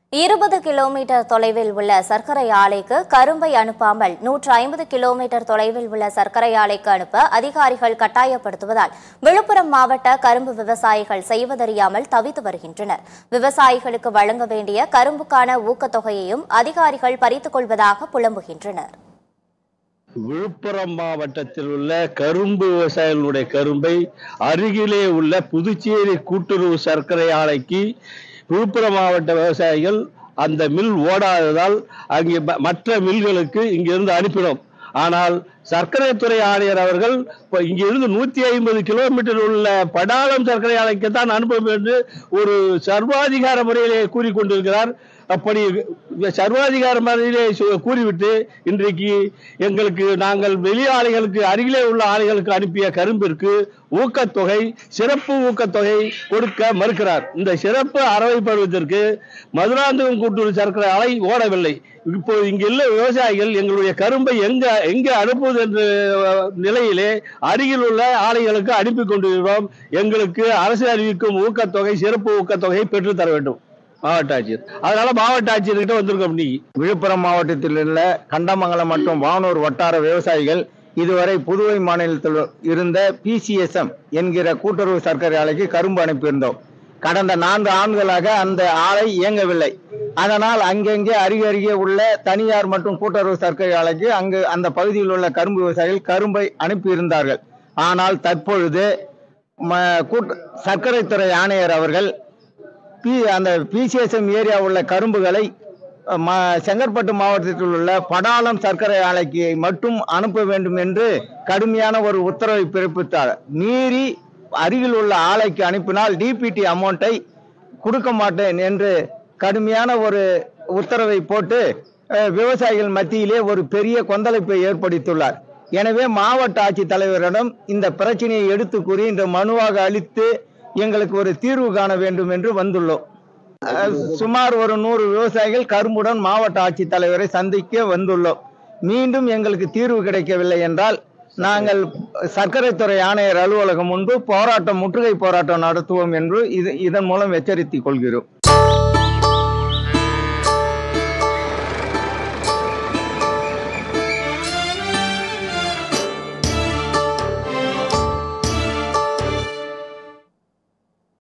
இருபது கிலோமீட்டர் தொலைவில் உள்ள சர்க்கரை ஆலைக்கு கரும்பை அனுப்பாமல் நூற்று ஐம்பது கிலோமீட்டர் தொலைவில் உள்ள சர்க்கரை ஆலைக்கு அனுப்ப அதிகாரிகள் கட்டாயப்படுத்துவதால் விழுப்புரம் மாவட்ட கரும்பு விவசாயிகள் செய்வதறியாமல் தவித்து வருகின்றனர் விவசாயிகளுக்கு வழங்க வேண்டிய கரும்புக்கான ஊக்கத்தொகையையும் அதிகாரிகள் பறித்துக் கொள்வதாக புலம்புகின்றனர் விழுப்புரம் மாவட்டத்தில் உள்ள கரும்பு விவசாயிகளுடைய கரும்பை அருகிலே உள்ள புதுச்சேரி கூட்டுறவு சர்க்கரை ஆலைக்கு விழுப்புரம் மாவட்ட விவசாயிகள் அந்த மில் ஓடாததால் அங்கே ம- மற்ற மில்களுக்கு இங்கிருந்து அனுப்பினோம் ஆனால் சர்க்கரை துறை ஆணையர் அவர்கள் இப்ப இங்கிருந்து நூத்தி ஐம்பது கிலோமீட்டர் உள்ள படாளம் சர்க்கரை ஆலைக்கு தான் அனுப்ப வேண்டும் ஒரு சர்வாதிகார முறையிலே கூறிக்கொண்டிருக்கிறார் அப்படி சர்வாதிகார முறையிலே சொ- கூறிவிட்டு இன்றைக்கு எங்களுக்கு நாங்கள் வெளி ஆலைகளுக்கு அருகிலே உள்ள ஆலைகளுக்கு அனுப்பிய கரும்பிற்கு ஊக்கத்தொகை சிறப்பு ஊக்கத்தொகை கொடுக்க மறுக்கிறார் இந்த சிறப்பு அறவை பருவத்திற்கு மதுராந்தகம் கூட்டுறவு சர்க்கரை ஆலை ஓடவில்லை இப்போ இங்க உள்ள விவசாயிகள் எங்களுடைய கரும்பை எங்க எங்க அனுப்புவது என்ற அஹ், நிலையிலே அருகில் உள்ள ஆலைகளுக்கு அனுப்பி கொண்டிருக்கிறோம் எங்களுக்கு அரசு அறிவிக்கும் ஊக்கத்தொகை சிறப்பு ஊக்கத்தொகையை பெற்றுத் தர வேண்டும் மாவட்ட ஆட்சியர் அதனால மாவட்ட ஆட்சியர்கிட்ட வந்திருக்கோம் இன்னைக்கு விழுப்புரம் மாவட்டத்தில் உள்ள கண்டமங்கலம் மற்றும் வானூர் வட்டார விவசாயிகள் இதுவரை புதுவை மாநிலத்தில் இருந்த பிசிஎஸ்எம் என்கிற கூட்டுறவு சர்க்கரை ஆலைக்கு கரும்பு அனுப்பியிருந்தோம் கடந்த நான்கு ஆண்டுகளாக அந்த ஆலை இயங்கவில்லை அதனால் அங்கங்கே அருகே அருகே உள்ள தனியார் மற்றும் கூட்டுறவு சர்க்கரை ஆலைக்கு அங்கு அந்த பகுதியில் உள்ள கரும்பு விவசாயிகள் கரும்பை அனுப்பியிருந்தார்கள் ஆனால் தற்பொழுது ம- கூட்ட- சர்க்கரைத்துறை ஆணையர் அவர்கள் பி அந்த பிசிஎஸ்எம் ஏரியா உள்ள கரும்புகளை அஹ், ம- செங்கற்பட்டு மாவட்டத்தில் உள்ள படாளம் சர்க்கரை ஆலைக்கு மட்டும் அனுப்ப வேண்டும் என்று கடுமையான ஒரு உத்தரவை பிறப்பித்தார் மீறி அருகில் உள்ள ஆலைக்கு அனுப்பினால் டிபிடி அமௌண்ட்டை கொடுக்க மாட்டேன் என்று கடுமையான ஒரு உத்தரவை போட்டு அஹ், விவசாயிகள் மத்தியிலே ஒரு பெரிய கொந்தளிப்பை ஏற்படுத்தியுள்ளார் எனவே மாவட்ட ஆட்சித்தலைவரிடம் இந்த பிரச்சனையை எடுத்து கூறி இந்த மனுவாக அளித்து எங்களுக்கு ஒரு தீர்வு காண வேண்டும் என்று வந்துள்ளோம் அஹ், சுமார் ஒரு நூறு விவசாயிகள் கரும்புடன் மாவட்ட ஆட்சித்தலைவரை சந்திக்க வந்துள்ளோம் மீண்டும் எங்களுக்கு தீர்வு கிடைக்கவில்லை என்றால் நாங்கள் சர்க்கரைத்துறை ஆணையர் அலுவலகம் முன்பு போராட்டம் முற்றுகை போராட்டம் நடத்துவோம் என்று இது இதன் மூலம் எச்சரித்துக் கொள்கிறோம்